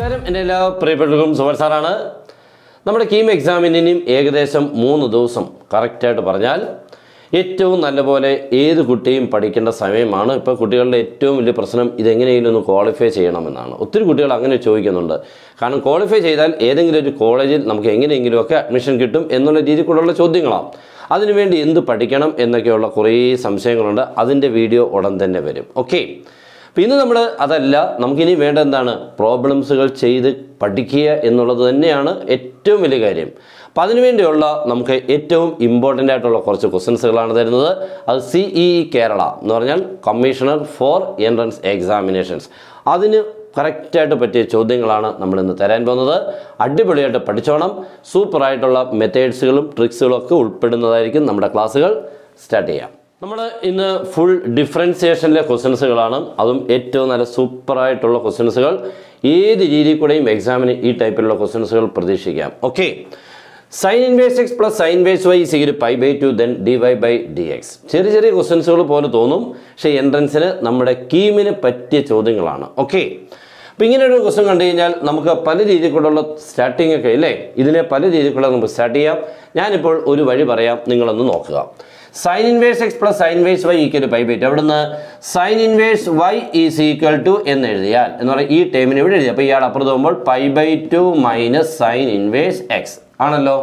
നമസ്കാരം എൻ്റെ എല്ലാ പ്രിയപ്പെട്ടവർക്കും സുബർ സാറാണ് നമ്മുടെ കീം എക്സാമിന് ഇനിയും ഏകദേശം മൂന്ന് ദിവസം കറക്റ്റായിട്ട് പറഞ്ഞാൽ ഏറ്റവും നല്ലപോലെ ഏത് കുട്ടിയും പഠിക്കേണ്ട സമയമാണ് ഇപ്പോൾ കുട്ടികളുടെ ഏറ്റവും വലിയ പ്രശ്നം ഇതെങ്ങനെയെങ്കിലും ഒന്ന് ക്വാളിഫൈ ചെയ്യണമെന്നാണ് ഒത്തിരി കുട്ടികൾ അങ്ങനെ ചോദിക്കുന്നുണ്ട് കാരണം ക്വാളിഫൈ ചെയ്താൽ ഏതെങ്കിലും ഒരു കോളേജിൽ നമുക്ക് എങ്ങനെയെങ്കിലുമൊക്കെ അഡ്മിഷൻ കിട്ടും എന്നുള്ള രീതിയിൽ കൂടെയുള്ള ചോദ്യങ്ങളാണ് അതിനുവേണ്ടി എന്ത് പഠിക്കണം എന്നൊക്കെയുള്ള കുറേ സംശയങ്ങളുണ്ട് അതിൻ്റെ വീഡിയോ ഉടൻ തന്നെ വരും ഓക്കെ അപ്പോൾ ഇന്ന് നമ്മൾ അതല്ല നമുക്കിനി വേണ്ട എന്താണ് പ്രോബ്ലംസുകൾ ചെയ്ത് പഠിക്കുക എന്നുള്ളത് തന്നെയാണ് ഏറ്റവും വലിയ കാര്യം അപ്പോൾ അതിനുവേണ്ടിയുള്ള നമുക്ക് ഏറ്റവും ഇമ്പോർട്ടൻ്റ് ആയിട്ടുള്ള കുറച്ച് ക്വസ്റ്റ്യൻസുകളാണ് തരുന്നത് അത് സി ഇ കേരള എന്ന് പറഞ്ഞാൽ കമ്മീഷണർ ഫോർ എൻട്രൻസ് എക്സാമിനേഷൻസ് അതിന് കറക്റ്റായിട്ട് പറ്റിയ ചോദ്യങ്ങളാണ് നമ്മൾ ഇന്ന് തരാൻ പോകുന്നത് അടിപൊളിയായിട്ട് പഠിച്ചോണം സൂപ്പറായിട്ടുള്ള മെത്തേഡ്സുകളും ട്രിക്സുകളും ഒക്കെ ഉൾപ്പെടുന്നതായിരിക്കും നമ്മുടെ ക്ലാസ്സുകൾ സ്റ്റാർട്ട് ചെയ്യാം നമ്മൾ ഇന്ന് ഫുൾ ഡിഫറൻസിയേഷനിലെ ക്വസ്റ്റ്യൻസുകളാണ് അതും ഏറ്റവും നല്ല സൂപ്പറായിട്ടുള്ള ക്വസ്റ്റ്യൻസുകൾ ഏത് രീതിയിൽ കൂടെയും എക്സാമിന് ഈ ടൈപ്പിലുള്ള ക്വസ്റ്റ്യൻസുകൾ പ്രതീക്ഷിക്കാം okay sine inverse X plus sine verse Y സിഗിൽ pi by two then D Y by D X ചെറിയ ചെറിയ ക്വസ്റ്റ്യൻസുകൾ പോലെ തോന്നും പക്ഷേ എൻട്രൻസിന് നമ്മുടെ കീമിന് പറ്റിയ ചോദ്യങ്ങളാണ് ഓക്കെ അപ്പോൾ ഇങ്ങനെ ഒരു ക്വസ്റ്റ്യൻ കണ്ടു കഴിഞ്ഞാൽ നമുക്ക് പല രീതിയിൽ കൂടെയുള്ള സ്റ്റാർട്ടിംഗ് ഒക്കെ ഇല്ലേ ഇതിനെ പല രീതിയിൽ കൂടെ നമുക്ക് സ്റ്റാർട്ട് ചെയ്യാം ഞാനിപ്പോൾ ഒരു വഴി പറയാം നിങ്ങളൊന്ന് നോക്കുക sine inverse X plus sine verse Y equal pi ബൈറ്റ് അവിടുന്ന് sine inverse Y is equal to എന്ന് എഴുതിയാൽ എന്ന് പറയുക ഈ ടേമിന് ഇവിടെ എഴുതി അപ്പോൾ ഇയാൾ അപ്പുറത്ത് പോകുമ്പോൾ pi by two minus sine inverse X ആണല്ലോ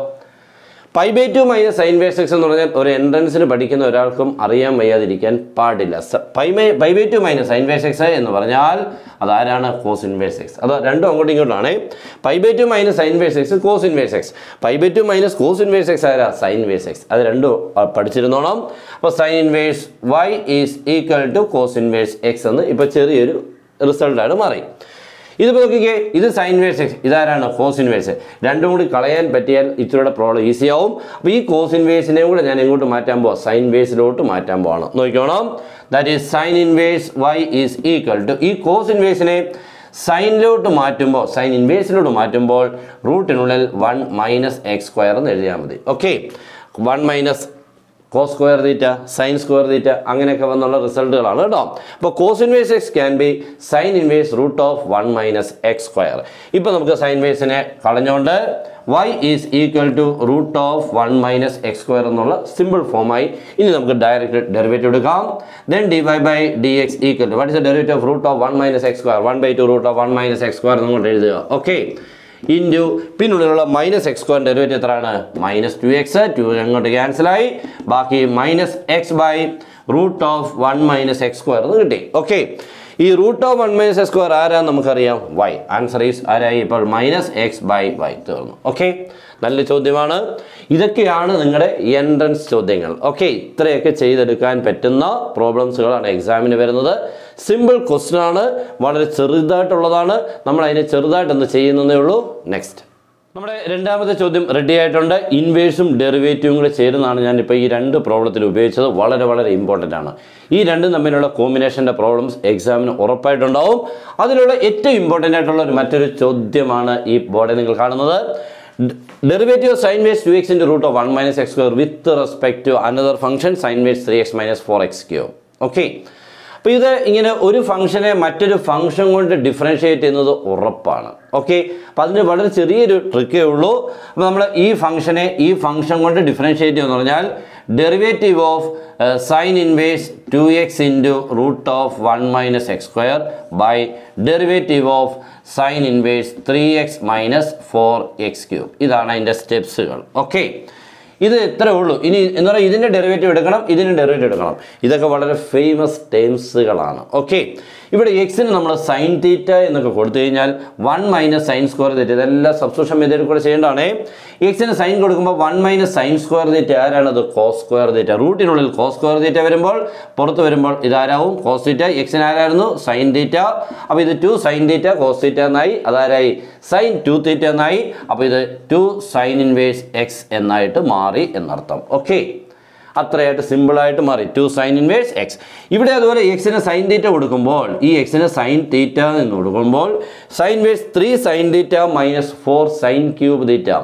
pi by two minus sine verse X എന്ന് പറഞ്ഞാൽ ഒരു എൻട്രൻസിന് പഠിക്കുന്ന ഒരാൾക്കും അറിയാൻ വയ്യാതിരിക്കാൻ പാടില്ല സ- പൈ മൈ pi by two minus sine verse X എന്ന് പറഞ്ഞാൽ അതാരാണ് കോസ് ഇൻവേഴ്സ് എക്സ് അത് രണ്ടും അങ്ങോട്ടും ഇങ്ങോട്ടാണ് pi by two minus sine verse X cos inverse X pi by two minus cos inverse X ആരാ സൈൻ വേഴ്സ് എക്സ് അത് രണ്ടും ആ, പഠിച്ചിരുന്നോണം അപ്പോൾ sine inverse Y is equal to cos inverse X എന്ന് ഇപ്പോൾ ചെറിയൊരു റിസൾട്ടായിട്ട് മാറി ഇതിപ്പോൾ നോക്കിക്കേ ഇത് സൈൻ വേഴ്സ് എക്സ് ഇതാരാണ് കോസ് ഇൻവേഴ്സ് രണ്ടും കൂടി കളയാൻ പറ്റിയാൽ ഇച്ചിരിയുടെ പ്രോബ്ലം ഈസി ആവും അപ്പോൾ ഈ കോസ് ഇൻവേഴ്സിനെയും കൂടെ ഞാൻ എങ്ങോട്ട് മാറ്റാൻ പോവാം സൈൻ വേഴ്സിലോട്ട് മാറ്റാൻ പോവാണ് നോക്കിക്കോണം that is sine inverse Y is equal to ഈ കോസ് ഇൻവേഴ്സിനെ സൈനിലോട്ട് മാറ്റുമ്പോൾ സൈൻ ഇൻവേഴ്സിലോട്ട് മാറ്റുമ്പോൾ റൂട്ടിനുള്ളിൽ വൺ മൈനസ് എക്സ് സ്ക്വയർ എന്ന് എഴുതിയാൽ മതി okay one minus cos square theta sine square theta അങ്ങനെയൊക്കെ വന്നുള്ള റിസൾട്ടുകളാണ് കേട്ടോ അപ്പോൾ cos inverse X can be sine inverse root of one minus X square ഇപ്പോൾ നമുക്ക് സൈൻ വേഴ്സിനെ കളഞ്ഞുകൊണ്ട് Y is equal to root of one minus X square എന്നുള്ള സിമ്പിൾ ഫോമായി ഇനി നമുക്ക് ഡയറക്റ്റ് ഡെറിവേറ്റീവ് എടുക്കാം then D Y by D X equal to what is the derivative of root of one minus X square one by two root of one minus X square എന്നുകൊണ്ട് എഴുതുക okay into പിന്നുള്ളിലുള്ള minus X square derivative എത്രയാണ് minus two X two അങ്ങോട്ട് ക്യാൻസലായി ബാക്കി minus X by root of one minus X square എന്ന് കിട്ടി okay ഈ root of one minus X square ആരാന്ന് നമുക്കറിയാം വൈ ആൻസർ ഈസ് ആരായി ഇപ്പോൾ മൈനസ് എക്സ് ബൈ വൈ തീർന്നു ഓക്കെ നല്ല ചോദ്യമാണ് ഇതൊക്കെയാണ് നിങ്ങളുടെ എൻട്രൻസ് ചോദ്യങ്ങൾ ഓക്കെ ഇത്രയൊക്കെ ചെയ്തെടുക്കാൻ പറ്റുന്ന പ്രോബ്ലംസുകളാണ് എക്സാമിന് വരുന്നത് സിമ്പിൾ ക്വസ്റ്റ്യൻ ആണ് വളരെ ചെറുതായിട്ടുള്ളതാണ് നമ്മൾ അതിനെ ചെറുതായിട്ടൊന്ന് ചെയ്യുന്നതേ ഉള്ളൂ നെക്സ്റ്റ് നമ്മുടെ രണ്ടാമത്തെ ചോദ്യം റെഡി ആയിട്ടുണ്ട് ഇൻവേഴ്സും ഡെറിവേറ്റീവും കൂടെ ചേരുന്നതാണ് ഞാനിപ്പോൾ ഈ രണ്ട് പ്രോബ്ലത്തിൽ ഉപയോഗിച്ചത് വളരെ വളരെ ഇമ്പോർട്ടൻ്റ് ആണ് ഈ രണ്ടും തമ്മിലുള്ള കോമ്പിനേഷൻ്റെ പ്രോബ്ലംസ് എക്സാമിന് ഉറപ്പായിട്ടുണ്ടാവും അതിലുള്ള ഏറ്റവും ഇമ്പോർട്ടൻ്റ് ആയിട്ടുള്ള ഒരു മറ്റൊരു ചോദ്യമാണ് ഈ ബോർഡിൽ നിങ്ങൾ കാണുന്നത് derivative sine verse two X into root of one minus X square with respect to another function sine verse three X minus four X cube okay അപ്പോൾ ഇത് ഇങ്ങനെ ഒരു ഫംഗ്ഷനെ മറ്റൊരു ഫംഗ്ഷൻ കൊണ്ട് ഡിഫറൻഷ്യേറ്റ് ചെയ്യുന്നത് ഉറപ്പാണ് ഓക്കെ അപ്പോൾ അതിന് വളരെ ചെറിയൊരു ട്രിക്കേ ഉള്ളൂ അപ്പോൾ നമ്മൾ ഈ ഫംഗ്ഷനെ ഈ ഫംഗ്ഷൻ കൊണ്ട് ഡിഫറൻഷ്യേറ്റ് ചെയ്യുമെന്ന് പറഞ്ഞാൽ derivative of sine inverse two X into root of one minus X square by derivative of sine inverse three X minus four X cube ഇതാണ് അതിൻ്റെ സ്റ്റെപ്സുകൾ ഓക്കെ ഇത് ഇത്രേ ഉള്ളൂ ഇനി എന്ന് പറയുക ഇതിൻ്റെ ഡെറിവേറ്റീവ് എടുക്കണം ഇതിൻ്റെ ഡെറിവേറ്റീവ് എടുക്കണം ഇതൊക്കെ വളരെ ഫേമസ് ടേംസുകളാണ് ഓക്കെ ഇവിടെ എക്സിന് നമ്മൾ സൈൻ തീറ്റ എന്നൊക്കെ കൊടുത്തു കഴിഞ്ഞാൽ one minus sine square theta ഇതെല്ലാം സബ്സ്റ്റിറ്റ്യൂഷൻ മെത്തേഡിൽ കൂടെ ചെയ്യേണ്ടതാണ് എക്സിന് സൈൻ കൊടുക്കുമ്പോൾ one minus sine square theta ആരാണത് കോസ് സ്ക്വയർ തീറ്റ റൂട്ടിനുള്ളിൽ കോസ് സ്ക്വയർ തീറ്റ വരുമ്പോൾ പുറത്ത് വരുമ്പോൾ ഇതാരാവും കോസ് തീറ്റ എക്സിന് ആരായിരുന്നു സൈൻ തീറ്റ അപ്പോൾ ഇത് two sine theta cos theta എന്നായി അതാരായി സൈൻ ടു തീറ്റ എന്നായി അപ്പോൾ ഇത് ടു സൈൻ ഇൻവേഴ്സ് എക്സ് എന്നായിട്ട് മാറി എന്നർത്ഥം ഓക്കെ അത്രയായിട്ട് സിമ്പിളായിട്ട് മാറി ടു സൈൻ ഇൻവേഴ്സ് എക്സ് ഇവിടെ അതുപോലെ എക്സിന് സൈൻ തീറ്റ കൊടുക്കുമ്പോൾ ഈ എക്സിന് സൈൻ തീറ്റ എന്ന് കൊടുക്കുമ്പോൾ sine verse three sine theta minus four sine cube theta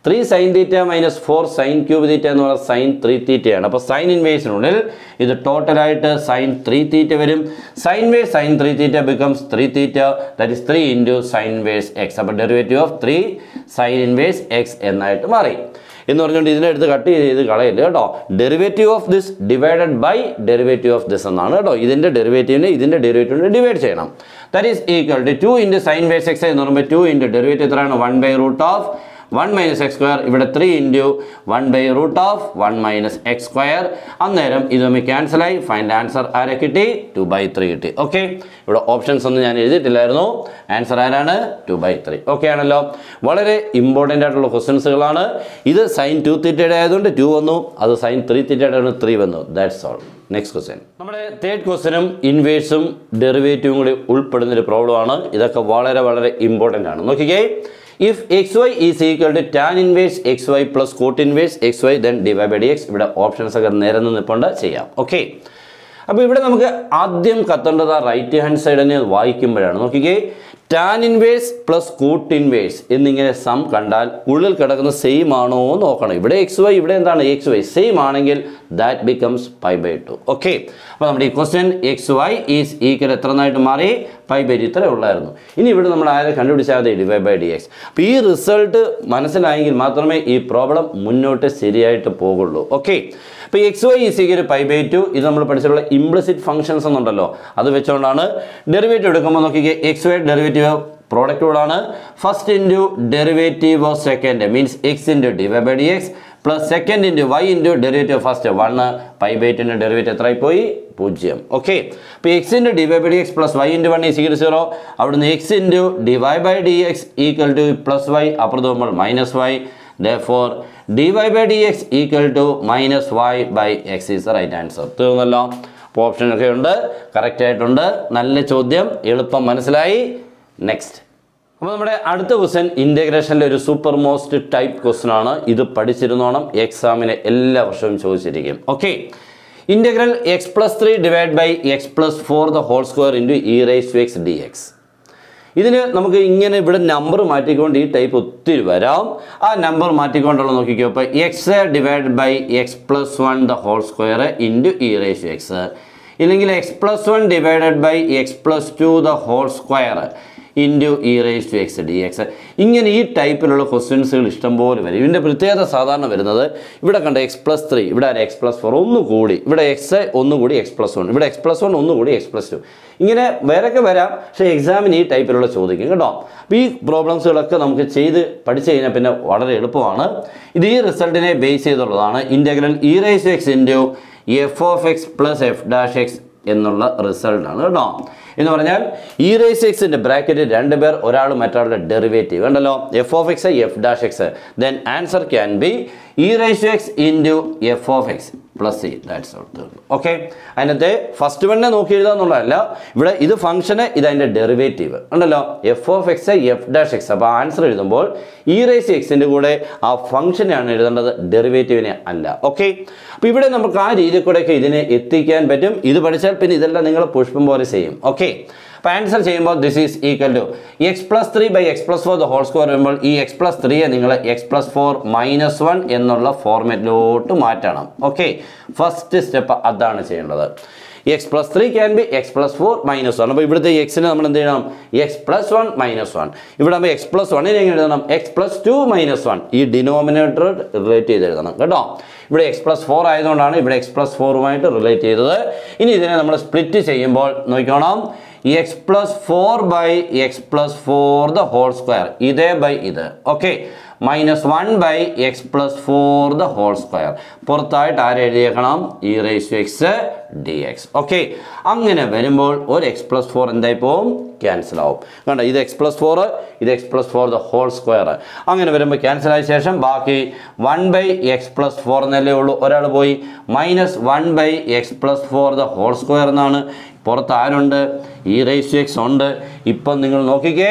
three sine theta minus four sine cube theta എന്ന് പറയുന്നത് സൈൻ ത്രീ തീറ്റയാണ് അപ്പോൾ സൈൻ ഇൻവേഴ്സിനുള്ളിൽ ഇത് ടോട്ടലായിട്ട് സൈൻ ത്രീ തീറ്റ വരും sine verse sine three theta becomes three theta that is three into sine verse x അപ്പോൾ derivative of three sine inverse X എന്നായിട്ട് മാറി എന്ന് പറഞ്ഞുകൊണ്ട് ഇതിനെ എടുത്ത് കട്ട് ചെയ്ത് കളയില്ല കേട്ടോ derivative of this divided by derivative of this എന്നാണ് കേട്ടോ ഇതിൻ്റെ ഡെറിവേറ്റീവിനെ ഇതിൻ്റെ ഡെറിവേറ്റീവിനെ ഡിവൈഡ് ചെയ്യണം that is equal to two into sine verse X എന്ന് പറയുമ്പോൾ ടു ഇൻറ്റു ഡെറിവേറ്റീവ് എത്രയാണ് one by root of one minus X square ഇവിടെ three into one by root of one minus X square അന്നേരം ഇത് തമ്മിൽ ക്യാൻസലായി find answer ആരെ കിട്ടി ടു ബൈ ത്രീ കിട്ടി ഓക്കെ ഇവിടെ ഓപ്ഷൻസ് ഒന്നും ഞാൻ എഴുതിയിട്ടില്ലായിരുന്നു ആൻസർ ആരാണ് ടു ബൈ ത്രീ ഓക്കെ ആണല്ലോ വളരെ ഇമ്പോർട്ടൻ്റ് ആയിട്ടുള്ള ക്വസ്റ്റ്യൻസുകളാണ് ഇത് സൈൻ ടു തീറ്റയുടെ ആയതുകൊണ്ട് ടു വന്നു അത് സൈൻ ത്രീ തീറ്റയുടെ ആയതുകൊണ്ട് ത്രീ വന്നു ദാറ്റ്സ് ഓൾ നെക്സ്റ്റ് ക്വസ്റ്റ്യൻ നമ്മുടെ തേർഡ് ക്വസ്റ്റ്യനും ഇൻവേഴ്സും ഡെറിവേറ്റീവും കൂടി ഉൾപ്പെടുന്നൊരു പ്രോബ്ലമാണ് ഇതൊക്കെ വളരെ വളരെ ഇമ്പോർട്ടൻ്റ് ആണ് നോക്കിക്കേ if x y is equal to tan inverse x y plus cot inverse x y then divide by D x ഇവിടെ ഓപ്ഷൻസ് ഒക്കെ നിരന്ന് നിൽപ്പുണ്ട് ചെയ്യാം ഓക്കെ അപ്പോൾ ഇവിടെ നമുക്ക് ആദ്യം കത്തേണ്ടത് ആ റൈറ്റ് ഹാൻഡ് സൈഡ് തന്നെ വായിക്കുമ്പോഴാണ് നോക്കിക്കേ tan inverse plus cot inverse എന്നിങ്ങനെ സം കണ്ടാൽ ഉള്ളിൽ കിടക്കുന്ന സെയിം ആണോ എന്ന് നോക്കണം ഇവിടെ എക്സ് വൈ ഇവിടെ എന്താണ് എക്സ് വൈ സെയിം ആണെങ്കിൽ that becomes pi by two okay അപ്പോൾ നമ്മുടെ ഈ question x y is equal എത്ര എന്നായിട്ട് മാറി പൈ ബൈ ഇത്ര ഉള്ളായിരുന്നു ഇനി ഇവിടെ നമ്മൾ ആരെ കണ്ടുപിടിച്ചാൽ മതി ഡിവൈഡ് ബൈ ഡി എക്സ് അപ്പോൾ ഈ റിസൾട്ട് മനസ്സിലായെങ്കിൽ മാത്രമേ ഈ പ്രോബ്ലം മുന്നോട്ട് ശരിയായിട്ട് പോകുള്ളൂ ഓക്കെ അപ്പോൾ x y is equal pi by two ഇത് നമ്മൾ പഠിച്ചിട്ടുള്ള ഇംപ്ലിസിറ്റ് ഫംഗ്ഷൻസ് എന്നുണ്ടല്ലോ അത് വെച്ചുകൊണ്ടാണ് ഡെറിവേറ്റീവ് എടുക്കുമ്പോൾ നോക്കിക്കേ എക്സ് വൈ ഡെറിവേറ്റീവ് പ്രോഡക്റ്റ് കൂടാണ് first into derivative of second means x into divide by D x plus second into y into derivative first one pi by ടുൻ്റെ derivative എത്രയായി പോയി പൂജ്യം ഓക്കെ അപ്പോൾ x into d y by D x plus y into one is equal zero അവിടുന്ന് x into d y by D X equal to plus y അപ്പുറത്ത് പോകുമ്പോൾ minus y therefore dy by dx equal to minus y by x is the right answer തീർന്നല്ലോ അപ്പോൾ option ഒക്കെ ഉണ്ട് correct ആയിട്ടുണ്ട് നല്ല ചോദ്യം എളുപ്പം മനസ്സിലായി നെക്സ്റ്റ് അപ്പോൾ നമ്മുടെ അടുത്ത ക്വസ്റ്റ്യൻ ഇൻ്റഗ്രേഷനിലെ ഒരു സൂപ്പർ മോസ്റ്റ് ടൈപ്പ് ക്വസ്റ്റ്യൻ ആണ് ഇത് പഠിച്ചിരുന്നോണം എക്സാമിന് എല്ലാ വർഷവും ചോദിച്ചിരിക്കും okay integral x plus three divide by x plus four the whole square into e raise to x d x ഇതിന് നമുക്ക് ഇങ്ങനെ ഇവിടെ നമ്പർ മാറ്റിക്കൊണ്ട് ഈ ടൈപ്പ് ഒത്തിരി വരാം ആ നമ്പർ മാറ്റിക്കൊണ്ടുള്ള നോക്കിക്കോ ഇപ്പോൾ x divide by x plus one the whole square into e raise x ഇല്ലെങ്കിൽ x plus one divided by x plus two the whole square into e raise to x d x ഇങ്ങനെ ഈ ടൈപ്പിലുള്ള ക്വസ്റ്റ്യൻസുകൾ ഇഷ്ടംപോലെ വരും ഇതിൻ്റെ പ്രത്യേകത സാധാരണ വരുന്നത് ഇവിടെ കണ്ട എക്സ് പ്ലസ് ത്രീ ഇവിടെ എക്സ് പ്ലസ് ഫോർ ഒന്ന് കൂടി ഇവിടെ എക്സ് ഒന്ന് കൂടി എക്സ് പ്ലസ് വൺ ഇവിടെ എക്സ് പ്ലസ് വൺ ഒന്ന് കൂടി എക്സ് പ്ലസ് ടു ഇങ്ങനെ വേറൊക്കെ വരാം പക്ഷേ എക്സാമിന് ഈ ടൈപ്പിലുള്ള ചോദിക്കും കേട്ടോ അപ്പോൾ ഈ പ്രോബ്ലംസുകളൊക്കെ നമുക്ക് ചെയ്ത് പഠിച്ചു കഴിഞ്ഞാൽ പിന്നെ വളരെ എളുപ്പമാണ് ഇത് ഈ റിസൾട്ടിനെ ബേസ് ചെയ്തുള്ളതാണ് integral e raise x into f of x plus f dash x എന്നുള്ള റിസൾട്ടാണ് കേട്ടോ എന്ന് പറഞ്ഞാൽ ഇ റേസ് എക്സിൻ്റെ ബ്രാക്കറ്റ് രണ്ട് പേർ ഒരാൾ മറ്റൊരാളുടെ ഡെറിവേറ്റീവ് ഉണ്ടല്ലോ f of x f dash x then answer can be e raise x into f of x plus c that's out തീർന്നു ഓക്കെ അതിനകത്തെ ഫസ്റ്റ് വണ്ണെ നോക്കി എഴുതുക എന്നുള്ളതല്ല ഇവിടെ ഇത് ഫംഗ്ഷന് ഇത് അതിൻ്റെ ഡെറിവേറ്റീവ് ഉണ്ടല്ലോ f of x f dash x അപ്പോൾ ആൻസർ എഴുതുമ്പോൾ ഇ റേസ് എക്സിൻ്റെ കൂടെ ആ ഫംഗ്ഷനെയാണ് എഴുതേണ്ടത് ഡെറിവേറ്റീവിനെ അല്ല ഓക്കെ അപ്പോൾ ഇവിടെ നമുക്ക് ആ രീതിയിൽ കൂടെയൊക്കെ ഇതിനെ എത്തിക്കാൻ പറ്റും ഇത് പഠിച്ചാൽ പിന്നെ ഇതെല്ലാം നിങ്ങൾ പുഷ്പം പോലെ ചെയ്യും ഓക്കെ അപ്പോൾ ആൻസർ ചെയ്യുമ്പോൾ this is equal to x plus three by x plus four the whole square വരുമ്പോൾ ഈ എക്സ് പ്ലസ് ത്രീയെ നിങ്ങൾ x plus four minus one എന്നുള്ള ഫോർമാറ്റിലോട്ട് മാറ്റണം ഓക്കെ ഫസ്റ്റ് സ്റ്റെപ്പ് അതാണ് ചെയ്യേണ്ടത് x plus three can be x plus four minus one അപ്പോൾ ഇവിടുത്തെ എക്സിന് നമ്മൾ എന്ത് ചെയ്യണം x plus one minus one ഇവിടെ നമ്മൾ എക്സ് പ്ലസ് വണ്ണിനെ എങ്ങനെ എഴുതണം x plus two minus one ഈ ഡിനോമിനേറ്റർ റിലേറ്റ് ചെയ്ത് എഴുതണം കേട്ടോ ഇവിടെ എക്സ് പ്ലസ് ഫോർ ആയതുകൊണ്ടാണ് ഇവിടെ എക്സ് പ്ലസ് ഫോറുമായിട്ട് റിലേറ്റ് ചെയ്തത് ഇനി ഇതിനെ നമ്മൾ സ്പ്ലിറ്റ് ചെയ്യുമ്പോൾ നോക്കണം x plus four by x plus four the whole square ഇതേ ബൈ ഇത് okay minus one by x plus four the whole square പുറത്തായിട്ട് ആര് എഴുതിയേക്കണം e raise to x d x okay അങ്ങനെ വരുമ്പോൾ ഒരു എക്സ് പ്ലസ് ഫോർ എന്തായി പോവും ക്യാൻസൽ ആവും കണ്ടോ ഇത് എക്സ് പ്ലസ് ഫോർ ഇത് x plus four the whole square അങ്ങനെ വരുമ്പോൾ ക്യാൻസൽ ആയ ശേഷം ബാക്കി one by x plus four എന്നല്ലേ ഉള്ളൂ ഒരാൾ പോയി minus one by x plus four the whole square എന്നാണ് പുറത്ത് ആരുണ്ട് ഈ റേസ് ടു എക്സ് ഉണ്ട് ഇപ്പം നിങ്ങൾ നോക്കിക്കേ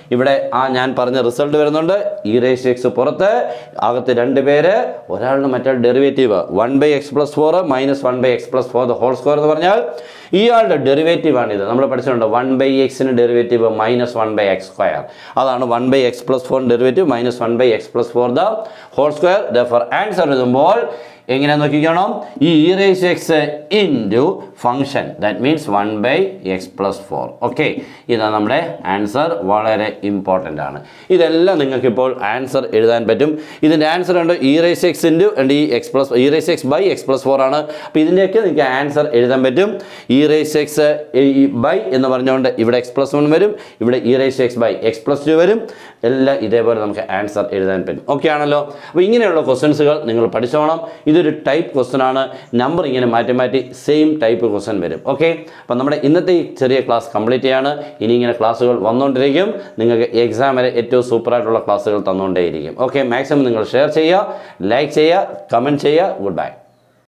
ഇവിടെ ആ ഞാൻ പറഞ്ഞ റിസൾട്ട് വരുന്നുണ്ട് ഇ റേസ് എക്സ് പുറത്ത് അകത്ത് രണ്ട് പേര് ഒരാളുടെ മറ്റേ derivative one by x plus four minus one by x plus four the whole square എന്ന് പറഞ്ഞാൽ ഇയാളുടെ ഡെറിവേറ്റീവ് ആണിത് നമ്മൾ പഠിച്ചിട്ടുണ്ട് വൺ ബൈ എക്സിന് derivative minus one by x square അതാണ് one by x plus four derivative minus one by x plus four the whole square the four answer എഴുതുമ്പോൾ എങ്ങനെ നോക്കിക്കണം ഈ e raise x into function that means one by x plus four okay ഇതാണ് നമ്മുടെ answer വളരെ important ആണ് ഇതെല്ലാം നിങ്ങൾക്ക് ഇപ്പോൾ ആൻസർ എഴുതാൻ പറ്റും ഇതിൻ്റെ ആൻസർ ഉണ്ട് e raise x into and ഈ x plus e raise x by x plus four ആണ് അപ്പോൾ ഇതിൻ്റെയൊക്കെ നിങ്ങൾക്ക് ആൻസർ എഴുതാൻ പറ്റും ഇ റേസ് എക്സ് ബൈ എന്ന് പറഞ്ഞുകൊണ്ട് ഇവിടെ എക്സ് പ്ലസ് വൺ വരും ഇവിടെ e raise x by x plus two വരും എല്ലാം ഇതേപോലെ നമുക്ക് ആൻസർ എഴുതാൻ പറ്റും ഓക്കെ ആണല്ലോ അപ്പോൾ ഇങ്ങനെയുള്ള ക്വസ്റ്റ്യൻസുകൾ നിങ്ങൾ പഠിച്ചോണം ഇതൊരു ടൈപ്പ് ക്വസ്റ്റ്യൻ ആണ് നമ്പർ ഇങ്ങനെ മാറ്റി മാറ്റി സെയിം ടൈപ്പ് ക്വസ്റ്റ്യൻ വരും ഓക്കെ അപ്പോൾ നമ്മുടെ ഇന്നത്തെ ഈ ചെറിയ ക്ലാസ് കംപ്ലീറ്റ് ചെയ്യാണ് ഇനി ഇങ്ങനെ ക്ലാസ്സുകൾ വന്നുകൊണ്ടിരിക്കും നിങ്ങൾക്ക് എക്സാം വരെ ഏറ്റവും സൂപ്പറായിട്ടുള്ള ക്ലാസ്സുകൾ തന്നുകൊണ്ടേയിരിക്കും ഓക്കെ മാക്സിമം നിങ്ങൾ ഷെയർ ചെയ്യുക ലൈക്ക് ചെയ്യുക കമൻറ്റ് ചെയ്യുക ഗുഡ് ബൈ